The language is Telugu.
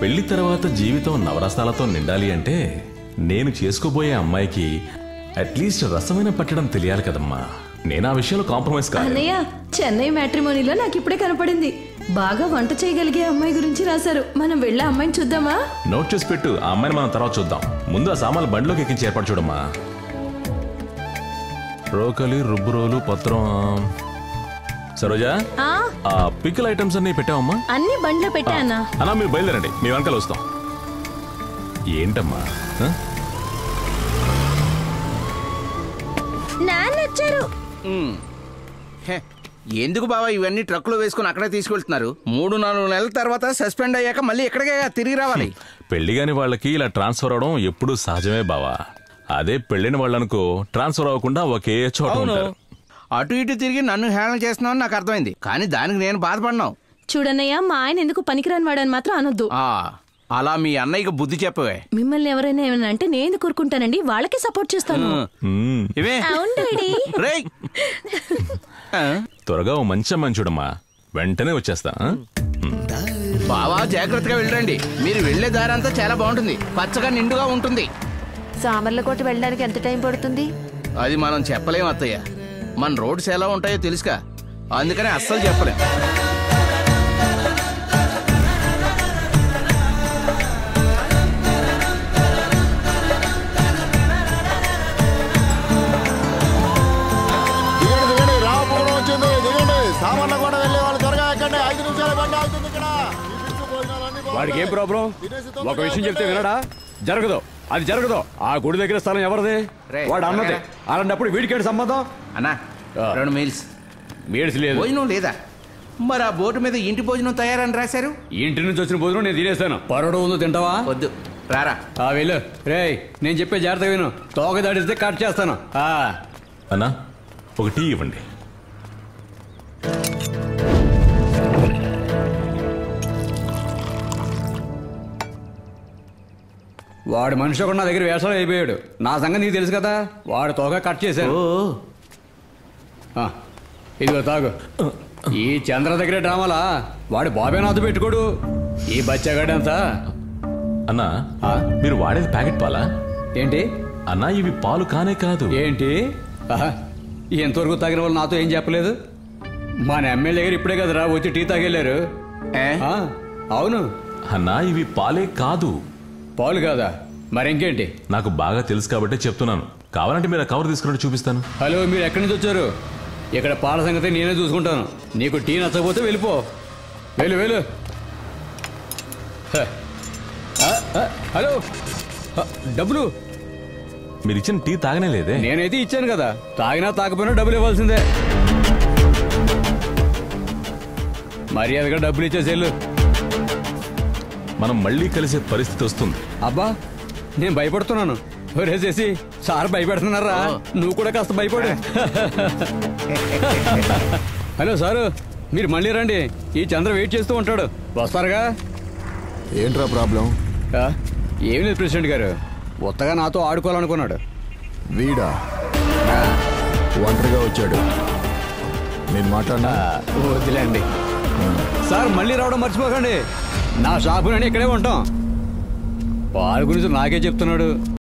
పెళ్లి తర్వాత జీవితం నవరసాలతో నిండాలి అంటే నేను చేసుకోబోయే అమ్మాయికి అట్లీస్ట్ రసమైన పట్టడం తెలియాలి కదమ్మా నేను ఆ విషయంలో కాంప్రమైజ్ కాదు అన్నయ్య చెన్నై మ్యాట్రిమోనీలో నాకు ఇప్పుడే కనపడింది బాగా వంట చేయగలిగే అమ్మాయి గురించి రాశారు మనం వెళ్ళే అమ్మాయిని చూద్దామా నోట్ చేసి పెట్టు ఆ అమ్మాయిని మనం తర్వాత చూద్దాం ముందు ఆ సామాన్లు బండిలోకి ఎక్కించి ఏర్పాటు చూడమ్మా రోకలి రుబ్బురోలు పత్రం సరోజా ఆ ఆ పిక్కల్ ఐటమ్స్ అన్ని పెట్టావమ్మా అన్ని బండ్లో పెట్టా అన్న అలా మీరు బయలుదేరండి మీ వెనకాల వస్తాం ఏంటమ్మా ఆ? నాన్న వచ్చారు ఉమ్. హే, ఎందుకు బావా ఇవన్నీ ట్రక్కులో వేసుకుని అక్కడే తీసుకెళ్తున్నారు మూడు నాలుగు నెలల తర్వాత సస్పెండ్ అయ్యాక మళ్ళీ ఇక్కడికే తిరిగి రావాలి పెళ్లి కాని వాళ్ళకి ఇలా ట్రాన్స్ఫర్ అవడం ఎప్పుడూ సహజమే బావా అదే పెళ్ళైన వాళ్ళనుకో ట్రాన్స్ఫర్ అవ్వకుండా ఒకే చోట అవును ఉంటారు అటు ఇటు తిరిగి నన్ను హేళన చేస్తున్నావు నాకు అర్థమైంది కానీ దానికి నేను బాధపడినావు చూడన్నయ్య మా ఆయన ఎందుకు పనికిరాని వాడని మాత్రం అనొద్దు ఆ, అలా మీ అన్నయ్యకి బుద్ధి చెప్పవే మిమ్మల్ని ఎవరైనా ఏమైనా అంటే నేను కోరుకుంటానండి వాళ్ళకి సపోర్ట్ చేస్తాను మ్మ్. ఇవే అవును డాడీ రేయ్ ఆ, త్వరగా ఓ మంచి అమ్మాయిని చూడమ్మా వెంటనే వచ్చేస్తా ఆ? బావా జాగ్రత్తగా వెళ్ళండి మీరు వెళ్లే దారి అంతా చాలా బాగుంటుంది పచ్చగా నిండుగా ఉంటుంది సామర్లకోట వెళ్ళడానికి ఎంత టైం పడుతుంది అది మనం చెప్పలేం అత్తయ్య మన రోడ్స్ ఎలా ఉంటాయో తెలుసుగా అందుకని అస్సలు చెప్పలేం దిగండి దిగండి రామపురం వచ్చింది దిగండి సామాన్లు కూడా వెళ్ళే వాళ్ళు త్వరగా ఎక్కండి ఐదు నిమిషాలు బండి ఆగుతుంది ఇక్కడ ఈ పిచ్చి భోజనాలన్నీ బాగున్నాయి. వాడికి ఏం ప్రాబ్లం తినేసి ఒక తొందరగా విషయం చెప్తే వెళ్ళండి. వినడా జరగదు అది జరగదు ఆ గుడి దగ్గర స్థలం ఎవరిది రే, వాడు అన్నది త్వరగా. అలాంటప్పుడు వీడికేంటి సంబంధం అన్నా ఆ. రెండు మీల్స్ మీడ్స్ లేదు భోజనం లేదా మరి ఆ బోర్డు మీద ఇంటి భోజనం తయారని రాశారు ఇంటి నుంచి వచ్చిన భోజనం నేను తినేస్తాను పరోడు ఉందో తింటావా వద్దు రారా ఆ వెళ్ళు రేయ్ నేను చెప్పే జాగ్రత్త విను తోక దాడిస్తే కట్ చేస్తాను ఆ అన్నా ఒక టీ ఇవ్వండి వాడు మనిషి ఒకడు నా దగ్గర వేషాలు అయిపోయాడు నా సంగతి నీకు తెలుసు కదా వాడు తోక కట్ చేశాను ఓ ఆ, ఇదిగో తాగు ఈ చంద్ర దగ్గర డ్రామాలా వాడు బాబే నాతో పెట్టుకోడు ఈ బచ్చగాడంతా అన్నా ఆ? మీరు వాడేది ప్యాకెట్ పాలా ఏంటి అన్నా ఇవి పాలు కానే కాదు ఏంటి ఆహా, ఎంతవరకు తాగిన వాళ్ళు నాతో ఏం చెప్పలేదు మన ఎమ్మెల్యే గారు ఇప్పుడే కదరా వచ్చి టీ తాగెళ్ళారు ఏ? ఆ, అవును అన్నా ఇవి పాలే కాదు పాలు కాదా మరింకేంటి నాకు బాగా తెలుసు కాబట్టి చెప్తున్నాను కావాలంటే మీరు ఆ కవర్ తీసుకున్నట్టు చూపిస్తాను హలో మీరు ఎక్కడి నుంచి వచ్చారు ఇక్కడ పాల సంగతి నేనే చూసుకుంటాను నీకు టీ నచ్చకపోతే వెళ్ళిపో వెళ్ళు వెళ్ళు హ. ఆ, ఆ, హలో ఆ, డబ్బులు మీరు ఇచ్చిన టీ తాగనే లేదే నేనైతే ఇచ్చాను కదా తాగినా తాకపోయినా డబ్బులు ఇవ్వాల్సిందే మర్యాదగా డబ్బులు ఇచ్చేసి వెళ్ళు మనం మళ్ళీ కలిసే పరిస్థితి వస్తుంది అబ్బా నేను భయపడుతున్నాను ఒరే చేసి సార్ భయపెడుతున్నారా నువ్వు కూడా కాస్త భయపడు హలో సారు మీరు మళ్ళీ రండి ఈ చంద్ర వెయిట్ చేస్తూ ఉంటాడు వస్తారుగా ఏంట్రా ప్రాబ్లం ఆ, ఏం లేదు ప్రెసిడెంట్ గారు కొత్తగా నాతో ఆడుకోవాలనుకున్నాడు వీడా ఒంటరిగా వచ్చాడు నేను మాట్లాడినా ఆ, వదిలేండి సార్ మళ్ళీ రావడం మర్చిపోకండి నా షాపులని ఇక్కడే ఉంటాం పాలు గురించి నాకే చెప్తున్నాడు